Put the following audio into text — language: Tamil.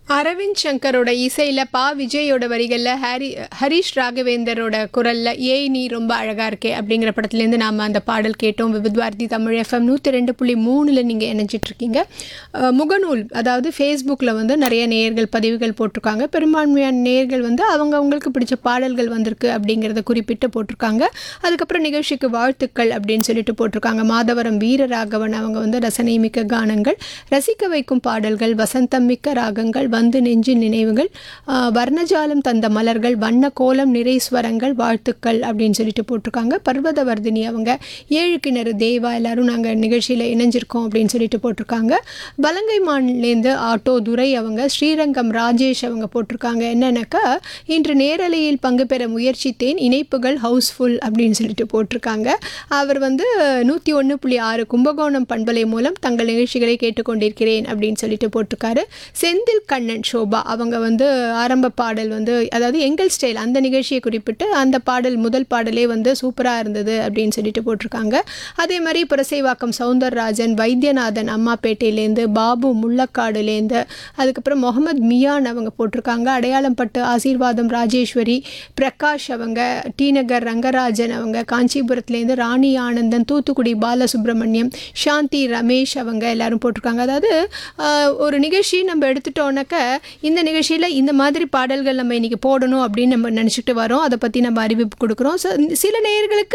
அரவிந்த் சங்கரோட இசையில் பா விஜயோட வரிகளில் ஹாரி ஹரிஷ் ராகவேந்தரோட குரலில் ஏய் நீ ரொம்ப அழகாக இருக்கே அப்படிங்கிற படத்துலேருந்து நாம் அந்த பாடல் கேட்டோம் விவித் பாரதி தமிழ் எஃப்எம் நூற்றி ரெண்டு புள்ளி மூணில் நீங்கள் இணைஞ்சிட்ருக்கீங்க முகநூல் அதாவது ஃபேஸ்புக்கில் வந்து நிறைய நேயர்கள் பதிவுகள் போட்டிருக்காங்க பெரும்பான்மையான நேயர்கள் வந்து அவங்க அவங்களுக்கு பிடிச்ச பாடல்கள் வந்திருக்கு அப்படிங்கிறத குறிப்பிட்டு போட்டிருக்காங்க அதுக்கப்புறம் நிகழ்ச்சிக்கு வாழ்த்துக்கள் அப்படின்னு சொல்லிட்டு போட்டிருக்காங்க மாதவரம் வீரராகவன் அவங்க வந்து ரசனைமிக்க கானங்கள் ரசிக்க வைக்கும் பாடல்கள் வசந்தம் மிக்க ராகங்கள் வந்து நெஞ்சு நினைவுகள் ஆஹ், வர்ணஜாலம் தந்த மலர்கள் வண்ண கோலம் நிறைஸ்வரங்கள் வாழ்த்துக்கள் அப்படின்னு சொல்லிட்டு போட்டிருக்காங்க பர்வதவர்தினி அவங்க ஏழு கிணறு தேவா எல்லாரும் நாங்கள் நிகழ்ச்சியில் இணைஞ்சிருக்கோம் அப்படின்னு சொல்லிட்டு போட்டிருக்காங்க வலங்கை மான்லேருந்து ஆட்டோ துரை அவங்க ஸ்ரீரங்கம் ராஜேஷ் அவங்க போட்டிருக்காங்க என்னன்னாக்கா இன்று நேரலையில் பங்கு பெற முயற்சித்தேன் இணைப்புகள் ஹவுஸ்ஃபுல் அப்படின்னு சொல்லிட்டு போட்டிருக்காங்க அவர் வந்து நூற்றி ஒன்று புள்ளி ஆறு கும்பகோணம் பண்பலை மூலம் தங்கள் நிகழ்ச்சிகளை கேட்டுக்கொண்டிருக்கிறேன் அப்படின்னு சொல்லிட்டு போட்டிருக்காரு செந்தில் கண்ணன் சோபா அவங்க வந்து ஆரம்ப பாடல் வந்து அதாவது எங்கள் ஸ்டைல் அந்த நிகழ்ச்சியை குறிப்பிட்டு அந்த பாடல் முதல் பாடலே வந்து சூப்பராக இருந்தது அப்படின்னு சொல்லிட்டு போட்டிருக்காங்க அதே மாதிரி புரசைவாக்கம் சவுந்தரராஜன் வைத்தியநாதன் அம்மாப்பேட்டையிலேருந்து பாபு முள்ளக்காடுலேருந்து அதுக்கப்புறம் முகமது மியான் அவங்க போட்டிருக்காங்க அடையாளம் பட்டு ஆசீர்வாதம் ராஜேஸ்வரி பிரகாஷ் அவங்க டி நகர் ரங்கராஜன் அவங்க காஞ்சிபுரத்துலேருந்து ராணி ஆனந்தன் தூத்துக்குடி பாலசுப்ரமணியம் சாந்தி ரமேஷ் அவங்க எல்லாரும் போட்டிருக்காங்க அதாவது ஆஹ், ஒரு நிகழ்ச்சி நம்ம எடுத்துட்டோன்னாக்க இந்த நிகழ்ச்சியில் இந்த மாதிரி பாடல்கள் நம்ம இன்றைக்கி போடணும் அப்படின்னு நம்ம நினச்சிட்டு வரோம் அதை பற்றி நம்ம அறிவிப்பு கொடுக்குறோம் ஸோ சில நேயர்களுக்கு